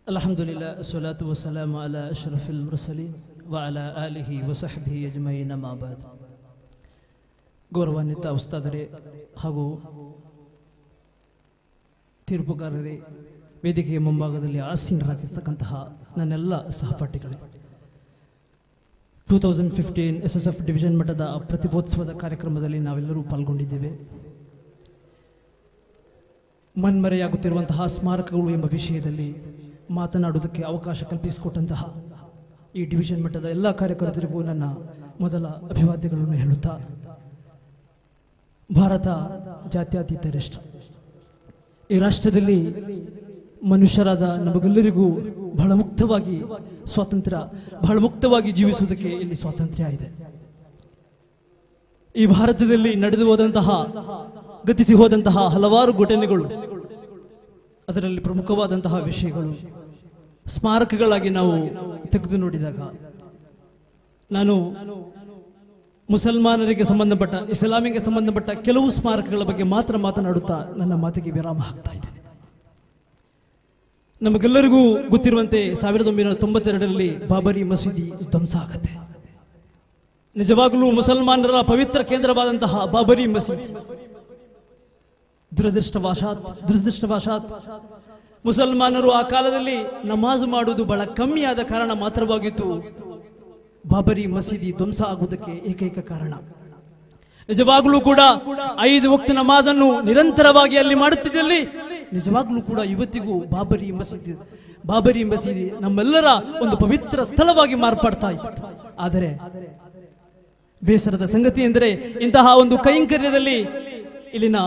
الحمد لله الصلاة والسلام على أشرف المرسلين وعلى آله وصحبه أجمعين ما بعد ಗೌರವಾನ್ವಿತ ಉಸ್ತಾದರೆ ಹಾಗೂ ತೀರ್ಪುಗಾರರೇ ವೇದಿಕೆಯ ಮುಂಭಾಗದಲ್ಲಿ ಆಸೀನರಾಗಿರ್ತಕ್ಕಂತಹ ನನ್ನೆಲ್ಲ ಸಹಪಾಠಿಗಳೇ two thousand fifteen S S F division ಮಟ್ಟದ ಪ್ರತಿಭೋತ್ಸವದ ಕಾರ್ಯಕ್ರಮದಲ್ಲಿ ನಾವೆಲ್ಲರೂ ಪಾಲ್ಗೊಂಡಿದ್ದೇವೆ ಮನ್ಮರೆಯಾಗುತ್ತಿರುವಂತಹ ಸ್ಮಾರಕಗಳು ಎಂಬ ವಿಷಯದಲ್ಲಿ ಮಾತನಾಡುವುದಕ್ಕೆ ಅವಕಾಶ ಕಲ್ಪಿಸಿಕೊಟ್ಟಂತಹ ಈ ಡಿವಿಷನ್ ಮಟ್ಟದ ಎಲ್ಲ ಕಾರ್ಯಕರ್ತರಿಗೂ ನನ್ನ ಮೊದಲ ಅಭಿವಾದ್ಯಗಳನ್ನು ಹೇಳುತ್ತಾ ಭಾರತ ಜಾತ್ಯತೀತ ರಾಷ್ಟ್ರ ಈ ರಾಷ್ಟ್ರದಲ್ಲಿ ಮನುಷ್ಯರಾದ ನಮಗೆಲ್ಲರಿಗೂ ಬಹಳ ಮುಕ್ತವಾಗಿ ಸ್ವಾತಂತ್ರ್ಯ ಬಹಳ ಮುಕ್ತವಾಗಿ ಜೀವಿಸುವುದಕ್ಕೆ ಇಲ್ಲಿ ಸ್ವಾತಂತ್ರ್ಯ ಇದೆ ಈ ಭಾರತದಲ್ಲಿ ನಡೆದು ಹೋದಂತಹ ಗತಿಸಿ ಹೋದಂತಹ ಹಲವಾರು ಘಟನೆಗಳು ಅದರಲ್ಲಿ ಪ್ರಮುಖವಾದಂತಹ ವಿಷಯಗಳು ಸ್ಮಾರಕಗಳಾಗಿ ನಾವು ತೆಗೆದು ನೋಡಿದಾಗ ನಾನು ಮುಸಲ್ಮಾನರಿಗೆ ಸಂಬಂಧಪಟ್ಟ ಇಸ್ಲಾಮಿಗೆ ಸಂಬಂಧಪಟ್ಟ ಕೆಲವು ಸ್ಮಾರಕಗಳ ಬಗ್ಗೆ ಮಾತ್ರ ಮಾತನಾಡುತ್ತಾ ನನ್ನ ಮಾತಿಗೆ ವಿರಾಮ ಹಾಕ್ತಾ ಇದ್ದೇನೆ ನಮಗೆಲ್ಲರಿಗೂ ಗೊತ್ತಿರುವಂತೆ ಸಾವಿರದ ಒಂಬೈನೂರ ತೊಂಬತ್ತೆರಡರಲ್ಲಿ ಬಾಬರಿ ಮಸೀದಿ ಧ್ವಂಸ ಆಗತ್ತೆ ನಿಜವಾಗಲೂ ಮುಸಲ್ಮಾನರ ಪವಿತ್ರ ಕೇಂದ್ರವಾದಂತಹ ಬಾಬರಿ ಮಸೀದಿ ದುರದೃಷ್ಟವಶಾತ್ ದುರದೃಷ್ಟವಶಾತ್ ಮುಸಲ್ಮಾನರು ಆ ಕಾಲದಲ್ಲಿ ನಮಾಜ್ ಮಾಡುವುದು ಬಹಳ ಕಮ್ಮಿಯಾದ ಕಾರಣ ಮಾತ್ರವಾಗಿತ್ತು ಬಾಬರಿ ಮಸೀದಿ ಧ್ವಂಸ ಆಗುವುದಕ್ಕೆ ಏಕೈಕ ಕಾರಣ ನಿಜವಾಗ್ಲೂ ಕೂಡ ಐದು ವಕ್ತ ನಮಾಜನ್ನು ನಿರಂತರವಾಗಿ ಅಲ್ಲಿ ಮಾಡುತ್ತಿದ್ದಲ್ಲಿ ನಿಜವಾಗ್ಲೂ ಕೂಡ ಇವತ್ತಿಗೂ ಬಾಬರಿ ಮಸೀದಿ ಬಾಬರಿ ಮಸೀದಿ ನಮ್ಮೆಲ್ಲರ ಒಂದು ಪವಿತ್ರ ಸ್ಥಳವಾಗಿ ಮಾರ್ಪಡ್ತಾ ಇತ್ತು ಆದರೆ ಬೇಸರದ ಸಂಗತಿ ಎಂದರೆ ಇಂತಹ ಒಂದು ಕೈಂಕರ್ಯದಲ್ಲಿ ಇಲ್ಲಿನ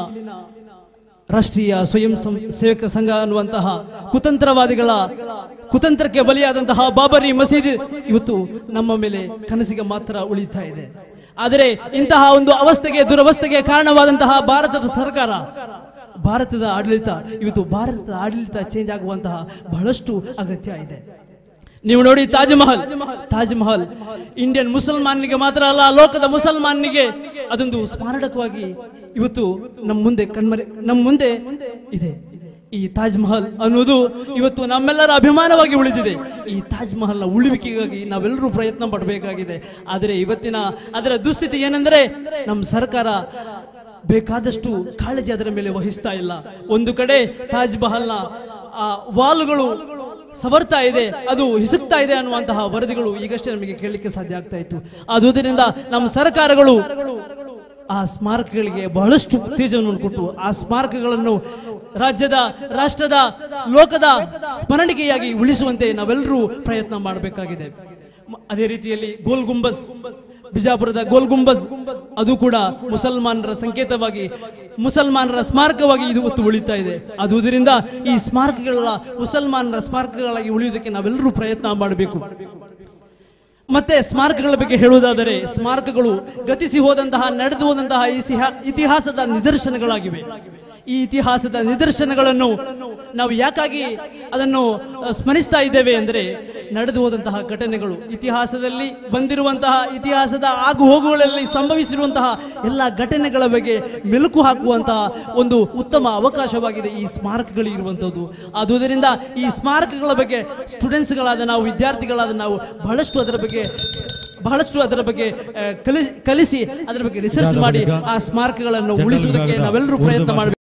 ರಾಷ್ಟ್ರೀಯ ಸ್ವಯಂ ಸಂ- ಸೇವಕ ಸಂಘ ಅನ್ನುವಂತಹ ಕುತಂತ್ರವಾದಿಗಳ ಕುತಂತ್ರಕ್ಕೆ ಬಲಿಯಾದಂತಹ ಬಾಬರಿ ಮಸೀದಿ ಇವತ್ತು ನಮ್ಮ ಮೇಲೆ ಕನಸಿಗೆ ಮಾತ್ರ ಉಳಿತಾ ಇದೆ ಆದರೆ ಇಂತಹ ಒಂದು ಅವಸ್ಥೆಗೆ ದುರವಸ್ಥೆಗೆ ಕಾರಣವಾದಂತಹ ಭಾರತದ ಸರ್ಕಾರ ಭಾರತದ ಆಡಳಿತ ಇವತ್ತು ಭಾರತದ ಆಡಳಿತ ಚೇಂಜ್ ಆಗುವಂತಹ ಬಹಳಷ್ಟು ಅಗತ್ಯ ಇದೆ ನೀವು ನೋಡಿ ತಾಜ್ ಮಹಲ್ ತಾಜ್ ಮಹಲ್ ಇಂಡಿಯನ್ ಮುಸಲ್ಮಾನನಿಗೆ ಮಾತ್ರ ಅಲ್ಲ ಲೋಕದ ಮುಸಲ್ಮಾನನಿಗೆ ಅದೊಂದು ಸ್ಮಾರಕವಾಗಿ ಇವತ್ತು ನಮ್ಮ ಮುಂದೆ ಕಣ್ಮರೆ ನಮ್ಮ ಮುಂದೆ ಇದೆ ಈ ತಾಜ್ ಮಹಲ್ ಅನ್ನೋದು ಇವತ್ತು ನಮ್ಮೆಲ್ಲರ ಅಭಿಮಾನವಾಗಿ ಉಳಿದಿದೆ ಈ ತಾಜ್ ಮಹಲ್ನ ಉಳಿವಿಕೆಗಾಗಿ ನಾವೆಲ್ಲರೂ ಪ್ರಯತ್ನ ಪಡಬೇಕಾಗಿದೆ ಆದರೆ ಇವತ್ತಿನ ಅದರ ದುಸ್ಥಿತಿ ಏನೆಂದರೆ ನಮ್ಮ ಸರ್ಕಾರ ಬೇಕಾದಷ್ಟು ಕಾಳಜಿ ಅದರ ಮೇಲೆ ವಹಿಸ್ತಾ ಇಲ್ಲ ಒಂದು ಕಡೆ ತಾಜ್ ಮಹಲ್ನ ಆ ವಾಲ್ಗಳು ಸವರ್ತಾ ಇದೆ ಅದು ಹಿಸುಕ್ತಾ ಇದೆ ಅನ್ನುವಂತಹ ವರದಿಗಳು ಈಗಷ್ಟೇ ನಮಗೆ ಕೇಳಲಿಕ್ಕೆ ಸಾಧ್ಯ ಆಗ್ತಾ ಇತ್ತು ಆದುದರಿಂದ ನಮ್ಮ ಸರ್ಕಾರಗಳು ಆ ಸ್ಮಾರಕಗಳಿಗೆ ಬಹಳಷ್ಟು ಉತ್ತೇಜನವನ್ನು ಕೊಟ್ಟು ಆ ಸ್ಮಾರಕಗಳನ್ನು ರಾಜ್ಯದ ರಾಷ್ಟ್ರದ ಲೋಕದ ಸ್ಮರಣಿಕೆಯಾಗಿ ಉಳಿಸುವಂತೆ ನಾವೆಲ್ಲರೂ ಪ್ರಯತ್ನ ಮಾಡಬೇಕಾಗಿದೆ ಮ- ಅದೇ ರೀತಿಯಲ್ಲಿ ಗೋಲ್ ಗುಂಬಸ್ ಬಿಜಾಪುರದ ಗೋಲ್ ಗುಂಬಸ್ ಅದು ಕೂಡ ಮುಸಲ್ಮಾನರ ಸಂಕೇತವಾಗಿ ಮುಸಲ್ಮಾನರ ಸ್ಮಾರಕವಾಗಿ ಇದು ಒತ್ತು ಉಳಿತಾ ಇದೆ ಆದುದರಿಂದ ಈ ಸ್ಮಾರಕಗಳ ಮುಸಲ್ಮಾನರ ಸ್ಮಾರಕಗಳಾಗಿ ಉಳಿಯುವುದಕ್ಕೆ ನಾವೆಲ್ಲರೂ ಪ್ರಯತ್ನ ಮಾಡಬೇಕು ಮತ್ತೆ ಸ್ಮಾರಕಗಳ ಬಗ್ಗೆ ಹೇಳುವುದಾದರೆ ಸ್ಮಾರಕಗಳು ಗತಿಸಿ ಹೋದಂತಹ ನಡೆದು ಹೋದಂತಹ ಇಸಿಹಾ- ಇತಿಹಾಸದ ನಿದರ್ಶನಗಳಾಗಿವೆ ಈ ಇತಿಹಾಸದ ನಿದರ್ಶನಗಳನ್ನು ನಾವು ಯಾಕಾಗಿ ಅದನ್ನು ಅಹ್, ಸ್ಮರಿಸ್ತಾ ಇದ್ದೇವೆ ಅಂದರೆ ನಡೆದು ಹೋದಂತಹ ಘಟನೆಗಳು ಇತಿಹಾಸದಲ್ಲಿ ಬಂದಿರುವಂತಹ ಇತಿಹಾಸದ ಆಗು ಹೋಗುಗಳಲ್ಲಿ ಸಂಭವಿಸಿರುವಂತಹ ಎಲ್ಲ ಘಟನೆಗಳ ಬಗ್ಗೆ ಮೆಲುಕು ಹಾಕುವಂತಹ ಒಂದು ಉತ್ತಮ ಅವಕಾಶವಾಗಿದೆ ಈ ಸ್ಮಾರಕಗಳು ಇರುವಂಥದ್ದು ಆದುದರಿಂದ ಈ ಸ್ಮಾರಕಗಳ ಬಗ್ಗೆ ಸ್ಟೂಡೆಂಟ್ಸ್ಗಳಾದ ನಾವು ವಿದ್ಯಾರ್ಥಿಗಳಾದ ನಾವು ಬಹಳಷ್ಟು ಅದರ ಬಗ್ಗೆ ಬಹಳಷ್ಟು ಅದರ ಬಗ್ಗೆ ಆ, ಕಲಿಸಿ ಕಲಿಸಿ ಅದರ ಬಗ್ಗೆ ರಿಸರ್ಚ್ ಮಾಡಿ ಆ ಸ್ಮಾರಕಗಳನ್ನು ಉಳಿಸುವುದಕ್ಕೆ ನಾವೆಲ್ಲರೂ ಪ್ರಯತ್ನ ಮಾಡಬೇಕು